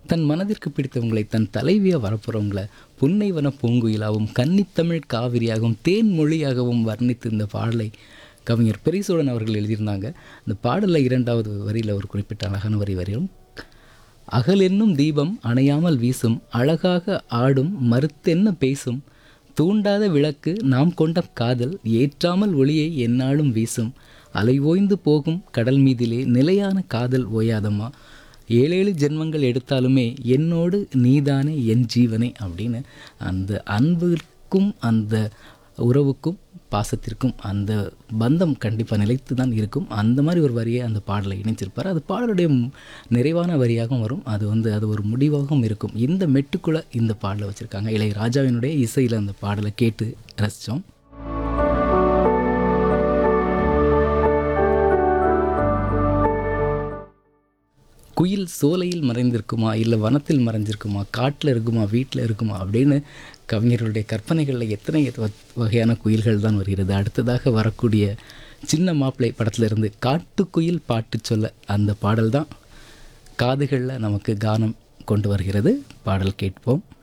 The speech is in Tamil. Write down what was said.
தன் மனதிற்கு பிடித்தவங்களை தன் தலைவியாக வரப்போகிறவங்கள புன்னைவன பூங்குயிலாகவும் கன்னித்தமிழ் காவிரியாகவும் தேன் மொழியாகவும் வர்ணித்து இந்த பாடலை கவிஞர் பெரியசோழன் அவர்கள் எழுதியிருந்தாங்க இந்த பாடலில் இரண்டாவது வரியில் ஒரு குறிப்பிட்ட அழகான வரி வரையும் அகல் என்னும் தீபம் அணையாமல் வீசும் அழகாக ஆடும் மறுத்தென்ன பேசும் தூண்டாத விளக்கு நாம் கொண்ட காதல் ஏற்றாமல் ஒளியை எந்நாளும் வீசும் அலை ஓய்ந்து போகும் கடல் மீதிலே நிலையான காதல் ஓயாதம்மா ஏழேழு ஜென்மங்கள் எடுத்தாலுமே என்னோடு நீதானே என் ஜீவனே அப்படின்னு அந்த அன்புக்கும் அந்த உறவுக்கும் பாசத்திற்கும் அந்த பந்தம் கண்டிப்பாக நிலைத்து தான் இருக்கும் அந்த மாதிரி ஒரு வரியை அந்த பாடலை இணைச்சிருப்பார் அது பாடலுடைய ம்- நிறைவான வரியாகவும் வரும் அது வந்து அது ஒரு முடிவாகவும் இருக்கும் இந்த மெட்டுக்குள்ளே இந்த பாடலை வச்சுருக்காங்க இளைய ராஜாவினுடைய இசையில் அந்த பாடலை கேட்டு ரசித்தோம் குயில் சோலையில் மறைந்திருக்குமா இல்லை வனத்தில் மறைஞ்சிருக்குமா காட்டில் இருக்குமா வீட்டில் இருக்குமா அப்படின்னு கவிஞர்களுடைய கற்பனைகளில் எத்தனை வ- வகையான குயில்கள் தான் வருகிறது அடுத்ததாக வரக்கூடிய சின்ன மாப்பிள்ளை படத்துல இருந்து காட்டுக்குயில் பாட்டு சொல்ல அந்த பாடல் தான் காதுகளில் நமக்கு கானம் கொண்டு வருகிறது பாடல் கேட்போம்